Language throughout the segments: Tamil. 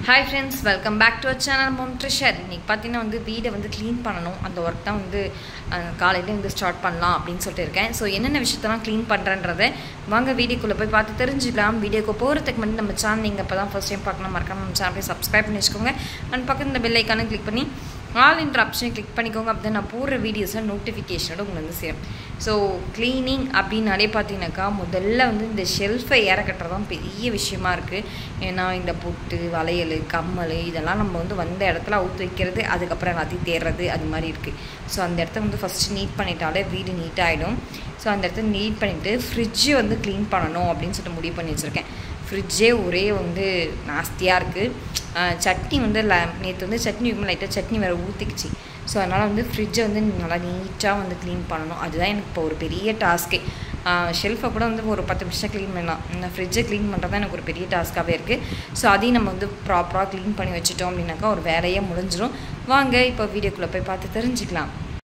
hi friends welcome back to our channel mom treasure இன்றைக்கி பார்த்தீங்கன்னா வந்து வீடை வந்து க்ளீன் பண்ணணும் அந்த ஒர்க் தான் வந்து காலையில் வந்து ஸ்டார்ட் பண்ணலாம் அப்படின்னு சொல்லிட்டு இருக்கேன் ஸோ என்னென்ன விஷயத்தெல்லாம் க்ளீன் பண்ணுறன்றதை வாங்க வீடியோக்குள்ளே போய் பார்த்து தெரிஞ்சுக்கலாம் வீடியோக்கு போகிறதுக்கு முன்னாடி நம்ம சேனல் நீங்கள் இப்போ தான் ஃபஸ்ட் டைம் பார்க்கணும் மறக்காம நம்ம சேனலை சப்ஸ்கிரைப் பண்ணி வச்சுக்கோங்க அண்ட் பக்கத்து இந்த பெல் ஐக்கானை கிளிக் பண்ணி ஆல் இன்ட்ரு ஆப்ஷனை கிளிக் பண்ணிக்கோங்க அப்படி நான் போடுற வீடியோஸில் நோட்டிஃபிகேஷனோட உங்களுக்கு வந்து சேரும் ஸோ க்ளீனிங் அப்படின்னாலே பார்த்தீங்கன்னாக்கா முதல்ல வந்து இந்த ஷெல்ஃபை ஏற கட்டுறது தான் பெரிய விஷயமா இருக்குது ஏன்னா இந்த பொட்டு வளையல் கம்மல் இதெல்லாம் நம்ம வந்து வந்த இடத்துல அவுத்து வைக்கிறது அதுக்கப்புறம் எல்லாத்தையும் தேடுறது அது மாதிரி இருக்குது ஸோ அந்த இடத்த வந்து ஃபஸ்ட்டு நீட் பண்ணிட்டாலே வீடு நீட்டாகிடும் ஸோ அந்த இடத்த நீட் பண்ணிவிட்டு ஃப்ரிட்ஜு வந்து க்ளீன் பண்ணணும் அப்படின்னு சொல்லிட்டு முடிவு பண்ணி வச்சுருக்கேன் ஃப்ரிட்ஜே ஒரே வந்து நாஸ்தியாக இருக்குது சட்னி வந்து ல நேற்று வந்து சட்னி வைக்கும் லைட்டாக சட்னி வேறு ஊற்றிக்குச்சு ஸோ அதனால் வந்து ஃப்ரிட்ஜை வந்து நல்லா நீட்டாக வந்து க்ளீன் பண்ணணும் அதுதான் எனக்கு இப்போ ஒரு பெரிய டாஸ்க்கே ஷெல்ஃபை கூட வந்து ஒரு பத்து நிமிஷம் க்ளீன் பண்ணலாம் இந்த ஃப்ரிட்ஜை க்ளீன் பண்ணுறது தான் எனக்கு ஒரு பெரிய டாஸ்க்காகவே இருக்குது ஸோ அதையும் நம்ம வந்து ப்ராப்பராக க்ளீன் பண்ணி வச்சுட்டோம் அப்படின்னாக்கா ஒரு வேலையே முடிஞ்சிடும் வாங்க இப்போ வீடியோக்குள்ளே போய் பார்த்து தெரிஞ்சுக்கலாம்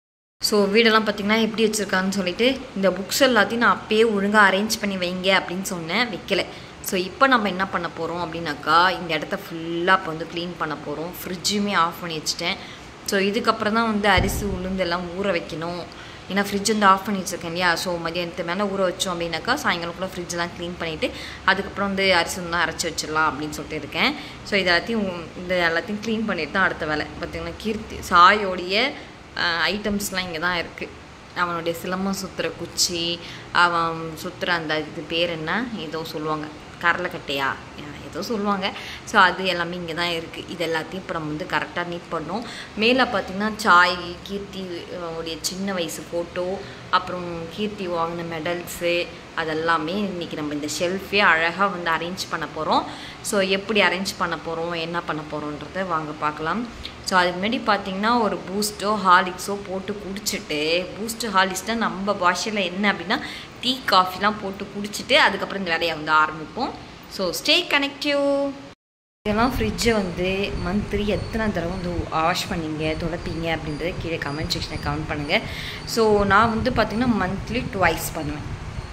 ஸோ வீடெல்லாம் பார்த்திங்கன்னா எப்படி வச்சுருக்கான்னு சொல்லிட்டு இந்த புக்ஸ் எல்லாத்தையும் நான் அப்பயே ஒழுங்காக அரேஞ்ச் பண்ணி வைங்க அப்படின்னு சொன்னேன் வைக்கலை ஸோ இப்போ நம்ம என்ன பண்ண போகிறோம் அப்படின்னாக்கா இந்த இடத்த ஃபுல்லாக இப்போ வந்து க்ளீன் பண்ண போகிறோம் ஃப்ரிட்ஜுமே ஆஃப் பண்ணி வச்சுட்டேன் ஸோ இதுக்கப்புறம் தான் வந்து அரிசி உளுந்து எல்லாம் ஊற வைக்கணும் ஏன்னா ஃப்ரிட்ஜ் வந்து ஆஃப் பண்ணி வச்சுருக்கேன் இல்லையா ஸோ மதியானத்து மேலே ஊற வச்சோம் அப்படின்னாக்கா சாயங்காலக்குள்ளே ஃப்ரிட்ஜெலாம் க்ளீன் பண்ணிவிட்டு அதுக்கப்புறம் வந்து அரிசி வந்து அரைச்சி வச்சிடலாம் அப்படின்னு சொல்லிட்டு இருக்கேன் ஸோ இது எல்லாத்தையும் இந்த எல்லாத்தையும் க்ளீன் பண்ணிட்டு தான் அடுத்த வேலை பார்த்திங்கன்னா கீர்த்தி சாயோடைய ஐட்டம்ஸ்லாம் இங்கே தான் இருக்குது அவனுடைய சிலம்பம் சுற்றுற குச்சி அவன் சுற்றுற அந்த இது பேர் என்ன ஏதோ சொல்லுவாங்க கரலைக்கட்டையா ஏதோ சொல்லுவாங்க ஸோ அது எல்லாமே இங்கே தான் இருக்குது இது எல்லாத்தையும் இப்போ நம்ம வந்து கரெக்டாக நீட் பண்ணோம் மேலே பார்த்திங்கன்னா சாய் கீர்த்தி உடைய சின்ன வயசு ஃபோட்டோ அப்புறம் கீர்த்தி வாங்கின மெடல்ஸு அதெல்லாமே இன்றைக்கி நம்ம இந்த ஷெல்ஃபே அழகாக வந்து அரேஞ்ச் பண்ண போகிறோம் ஸோ எப்படி அரேஞ்ச் பண்ண போகிறோம் என்ன பண்ண போகிறோன்றத வாங்க பார்க்கலாம் ஸோ அதுக்கு முன்னாடி பார்த்தீங்கன்னா ஒரு பூஸ்ட்டோ ஹாலிக்ஸோ போட்டு குடிச்சிட்டு பூஸ்ட்டு ஹாலிக்ஸ்னால் நம்ம பாஷையில் என்ன அப்படின்னா டீ காஃபிலாம் போட்டு குடிச்சிட்டு அதுக்கப்புறம் இந்த வேலையை வந்து ஆரம்பிப்போம் ஸோ ஸ்டே கனெக்டிவ் இதெல்லாம் ஃப்ரிட்ஜை வந்து மந்த்லி எத்தனை தடவை வந்து வாஷ் பண்ணிங்க துடைப்பீங்க அப்படின்றத கீழே கமெண்ட் செக்ஷனில் கமெண்ட் பண்ணுங்கள் ஸோ நான் வந்து பார்த்திங்கன்னா மந்த்லி ட்வைஸ் பண்ணுவேன்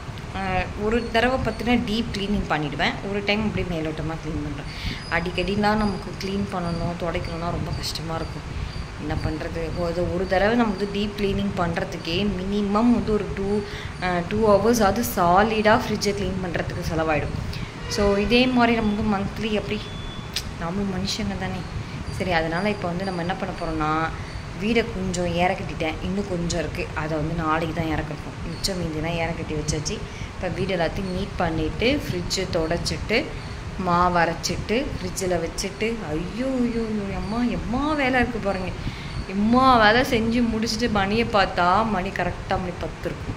ஒரு தடவை பார்த்தீங்கன்னா டீப் க்ளீனிங் பண்ணிவிடுவேன் ஒரு டைம் அப்படியே மேலோட்டமாக க்ளீன் பண்ணுறேன் அடிக்கடிலாம் நமக்கு க்ளீன் பண்ணணும் துடைக்கணும்னா ரொம்ப கஷ்டமாக இருக்கும் என்ன பண்ணுறது அது ஒரு தடவை நம்ம வந்து டீப் க்ளீனிங் பண்ணுறதுக்கே மினிமம் வந்து ஒரு டூ டூ ஹவர்ஸ் அது சாலிடாக ஃப்ரிட்ஜை க்ளீன் பண்ணுறதுக்கு செலவாயிடும் ஸோ இதே மாதிரி நம்ம வந்து மந்த்லி எப்படி நம்மளும் மனுஷங்க தானே சரி அதனால் இப்போ வந்து நம்ம என்ன பண்ண போகிறோம்னா வீடை கொஞ்சம் ஏற கட்டிட்டேன் இன்னும் கொஞ்சம் இருக்குது அதை வந்து நாளைக்கு தான் இறக்கட்டும் மிச்சம் மீந்தினா ஏற கட்டி வச்சாச்சு இப்போ வீடு எல்லாத்தையும் நீட் பண்ணிவிட்டு ஃப்ரிட்ஜு தொடச்சிட்டு மாவு அரைச்சிட்டு ஃப்ரிட்ஜில் வச்சுட்டு ஐயோ ஐயோ ஐயோ அம்மா எம்மா வேலை இருக்குது பாருங்கள் எம்மா வேலை செஞ்சு முடிச்சுட்டு மணியை பார்த்தா மணி கரெக்டாக மணி பத்து இருக்கும்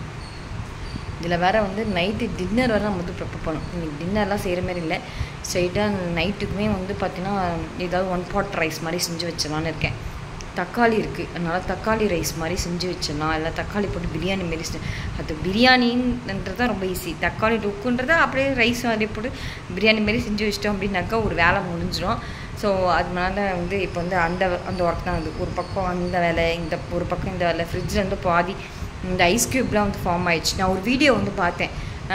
இதில் வேறு வந்து நைட்டு டின்னர் வேறு நம்ம வந்து ப்ரிப்பேர் பண்ணணும் இன்னைக்கு டின்னர்லாம் செய்கிற மாதிரி இல்லை ஸ்ட்ரைட்டாக நைட்டுக்குமே வந்து பார்த்திங்கன்னா ஏதாவது ஒன் பாட் ரைஸ் மாதிரி செஞ்சு வச்சிடலான்னு இருக்கேன் தக்காளி இருக்குது அதனால் தக்காளி ரைஸ் மாதிரி செஞ்சு வச்சிடலாம் இல்லை தக்காளி போட்டு பிரியாணி மாரி அது பிரியாணின்றது தான் ரொம்ப ஈஸி தக்காளி டுக்குன்றத அப்படியே ரைஸ் மாதிரி போட்டு பிரியாணி மாரி செஞ்சு வச்சிட்டோம் அப்படின்னாக்கா ஒரு வேலை முடிஞ்சிடும் ஸோ அதனால வந்து இப்போ வந்து அந்த அந்த ஒர்க் தான் வந்து ஒரு பக்கம் அந்த வேலை இந்த ஒரு பக்கம் இந்த வேலை ஃப்ரிட்ஜில் வந்து பாதி இந்த ஐஸ் க்யூப்லாம் வந்து ஃபார்ம் ஆயிடுச்சு நான் ஒரு வீடியோ வந்து பார்த்தேன்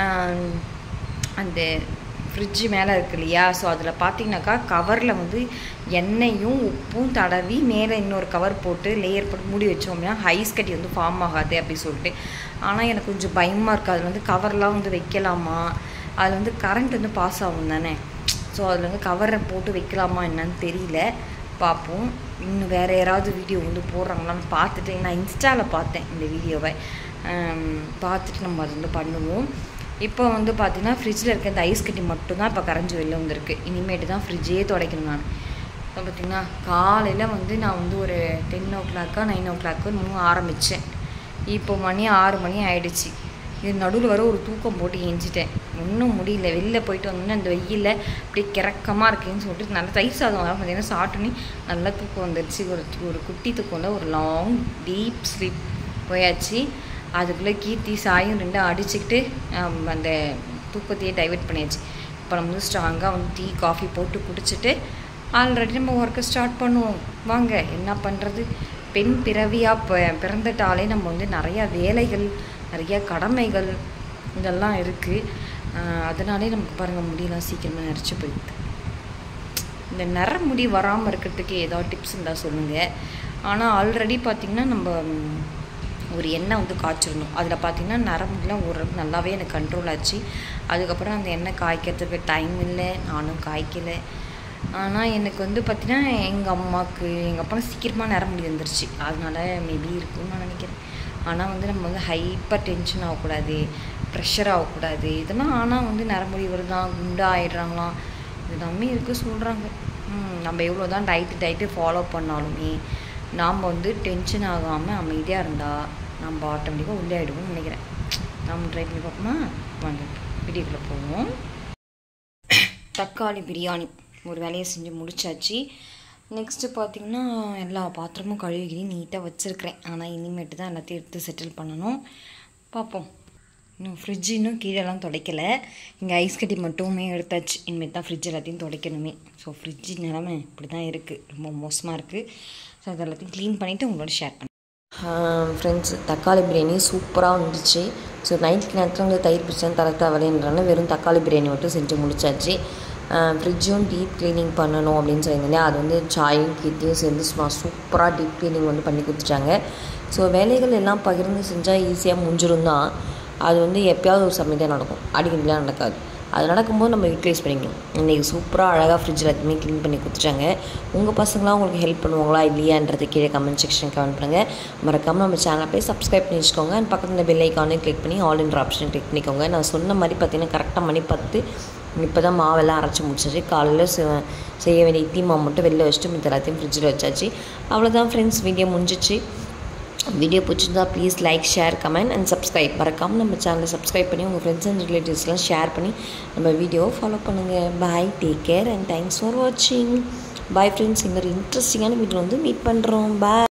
அந்த ஃப்ரிட்ஜு மேலே இருக்கு இல்லையா ஸோ அதில் பார்த்தீங்கன்னாக்கா கவரில் வந்து எண்ணெயும் உப்பும் தடவி மேலே இன்னொரு கவர் போட்டு லேயர் போட்டு மூடி வச்சோம் அப்படின்னா ஐஸ் கட்டி வந்து ஃபார்ம் ஆகாது அப்படி சொல்லிட்டு ஆனால் எனக்கு கொஞ்சம் பயமாக இருக்குது அதில் வந்து கவர்லாம் வந்து வைக்கலாமா அதில் வந்து கரண்ட் வந்து பாஸ் ஆகும் தானே ஸோ அதில் வந்து கவரை போட்டு வைக்கலாமா என்னன்னு தெரியல பார்ப்போம் இன்னும் வேறு யாராவது வீடியோ வந்து போடுறாங்களான்னு பார்த்துட்டு நான் இன்ஸ்டாவில் பார்த்தேன் இந்த வீடியோவை பார்த்துட்டு நம்ம அது வந்து பண்ணுவோம் இப்போ வந்து பார்த்தீங்கன்னா ஃப்ரிட்ஜில் இருக்க இந்த ஐஸ் கட்டி மட்டும்தான் இப்போ கரைஞ்சி வெளில வந்திருக்கு இனிமேட்டு தான் ஃப்ரிட்ஜே துடைக்கணும் நான் இப்போ பார்த்திங்கன்னா காலையில் வந்து நான் வந்து ஒரு டென் ஓ கிளாக்கா நைன் ஓ கிளாக்கு இன்னும் ஆரம்பித்தேன் இப்போ மணி ஆறு மணி ஆயிடுச்சு இது நடுவில் வர ஒரு தூக்கம் போட்டு ஏஞ்சிட்டேன் ஒன்றும் முடியல வெளில போயிட்டு வந்தோன்னே அந்த வெயிலில் அப்படியே கிறக்கமாக இருக்குன்னு சொல்லிட்டு நல்லா தயிர் சாதம் வர பார்த்தீங்கன்னா சாப்பிட்டோன்னே நல்லா தூக்கம் வந்துடுச்சு ஒரு ஒரு குட்டி தூக்கம்ல ஒரு லாங் டீப் ஸ்லீப் போயாச்சு அதுக்குள்ளே கீர்த்தி சாயும் ரெண்டும் அடிச்சுக்கிட்டு அந்த தூக்கத்தையே டைவெர்ட் பண்ணியாச்சு இப்போ நம்ம வந்து ஸ்ட்ராங்காக வந்து டீ காஃபி போட்டு குடிச்சிட்டு ஆல்ரெடி நம்ம ஒர்க்கை ஸ்டார்ட் பண்ணுவோம் வாங்க என்ன பண்ணுறது பெண் பிறவியாக பிறந்துட்டாலே நம்ம வந்து நிறையா வேலைகள் நிறையா கடமைகள் இதெல்லாம் இருக்குது அதனாலே நமக்கு பாருங்கள் முடியலாம் சீக்கிரமாக நிறச்சி போயிடுது இந்த நரமுடி வராமல் இருக்கிறதுக்கு ஏதாவது டிப்ஸ் இருந்தால் சொல்லுங்கள் ஆனால் ஆல்ரெடி பார்த்திங்கன்னா நம்ம ம், ஒரு எண்ணெய் வந்து காய்ச்சிடணும் அதில் பார்த்திங்கன்னா நரம்புலாம் ஓரளவுக்கு நல்லாவே எனக்கு கண்ட்ரோல் ஆச்சு அதுக்கப்புறம் அந்த எண்ணெய் காய்க்கிறதுக்கு டைம் இல்லை நானும் காய்க்கலை ஆனால் எனக்கு வந்து பார்த்திங்கன்னா எங்கள் அம்மாவுக்கு எங்கள் அப்பா சீக்கிரமாக நரம்புடி வந்துருச்சு அதனால மேபி இருக்கும்னு நான் நினைக்கிறேன் ஆனால் வந்து நம்ம வந்து ஹைப்பர் டென்ஷன் ஆகக்கூடாது ப்ரெஷர் ஆகக்கூடாது இதெல்லாம் ஆனால் வந்து நரம்புடி வருதான் குண்டா ஆயிடுறாங்களாம் எல்லாமே இருக்குது சொல்கிறாங்க நம்ம எவ்வளோ தான் டயட்டு டயட்டு ஃபாலோ பண்ணாலுமே நாம் வந்து டென்ஷன் ஆகாமல் அமைதியாக இருந்தால் நம்ம ஆட்டோமேட்டிக்காக உள்ளே ஆகிடுவோம்னு நினைக்கிறேன் நாம் ட்ரை பண்ணி பார்ப்போமா வாங்க வீடியோக்குள்ளே போவோம் தக்காளி பிரியாணி ஒரு வேலையை செஞ்சு முடிச்சாச்சு நெக்ஸ்ட்டு பார்த்தீங்கன்னா எல்லா பாத்திரமும் கழுவிக்கிடி நீட்டாக வச்சுருக்கிறேன் ஆனால் இனிமேட்டு தான் எல்லாத்தையும் எடுத்து செட்டில் பண்ணணும் பார்ப்போம் இன்னும் ஃப்ரிட்ஜ் இன்னும் கீழெல்லாம் துடைக்கலை இங்கே ஐஸ் கட்டி மட்டுமே எடுத்தாச்சு இனிமேல் தான் ஃப்ரிட்ஜ் எல்லாத்தையும் துடைக்கணுமே ஸோ ஃப்ரிட்ஜ் நிலமை இப்படி தான் இருக்குது ரொம்ப மோசமாக இருக்குது ஸோ அது எல்லாத்தையும் க்ளீன் பண்ணிவிட்டு உங்களோட ஷேர் பண்ணேன் ஃப்ரெண்ட்ஸ் தக்காளி பிரியாணி சூப்பராக வந்துச்சு ஸோ நைட் நேரத்தில் வந்து தயிர் பிடிச்சா தர தேவையில்லைன்றனால வெறும் தக்காளி பிரியாணி மட்டும் செஞ்சு முடிச்சாச்சு ஃப்ரிட்ஜும் டீப் க்ளீனிங் பண்ணணும் அப்படின்னு சொல்லியிருந்தேன் அது வந்து சாயும் கீத்தையும் சேர்ந்து சும்மா சூப்பராக டீப் க்ளீனிங் வந்து பண்ணி கொடுத்துட்டாங்க ஸோ வேலைகள் எல்லாம் பகிர்ந்து செஞ்சால் ஈஸியாக முடிஞ்சிரும் தான் அது வந்து எப்பயாவது ஒரு சமயம் தான் நடக்கும் அடிக்கடிலாம் நடக்காது அது நடக்கும்போது நம்ம யூட்டிலைஸ் பண்ணிக்கணும் இன்றைக்கி சூப்பராக அழகாக ஃப்ரிட்ஜில் எல்லாத்தையுமே க்ளீன் பண்ணி கொடுத்துட்டாங்க உங்கள் பசங்களாம் உங்களுக்கு ஹெல்ப் பண்ணுவாங்களா இல்லையான்றது கீழே கமெண்ட் செக்ஷன் கமெண்ட் பண்ணுங்கள் மறக்காமல் நம்ம சேனலை போய் சப்ஸ்கிரைப் பண்ணி வச்சுக்கோங்க அண்ட் பக்கத்தில் பெல் ஐக்கானே கிளிக் பண்ணி ஆல் இன்ட்ரு ஆப்ஷன் கிளிக் பண்ணிக்கோங்க நான் சொன்ன மாதிரி பார்த்தீங்கன்னா கரெக்டாக மணி பத்து இப்போ தான் மாவெல்லாம் அரைச்சி முடிச்சாச்சு காலையில் செ- செய்ய வேண்டிய இட்லி மாவு மட்டும் வெளில வச்சுட்டு மித்த எல்லாத்தையும் ஃப்ரிட்ஜில் வச்சாச்சு அவ்வளோதான் ஃப்ரெண்ட்ஸ் வீடியோ முடிஞ்சிச்சு வீடியோ பிடிச்சிருந்தா please like share comment and subscribe மறக்காமல் நம்ம சேனலை சப்ஸ்கிரைப் பண்ணி உங்கள் ஃப்ரெண்ட்ஸ் அண்ட் ரிலேட்டிவ்ஸ்லாம் ஷேர் பண்ணி நம்ம வீடியோவை ஃபாலோ பண்ணுங்கள் bye take care and thanks for வாட்சிங் பாய் ஃப்ரெண்ட்ஸ் இன்னொரு இன்ட்ரெஸ்டிங்கான வீடியோ வந்து மீட் பண்ணுறோம் பாய்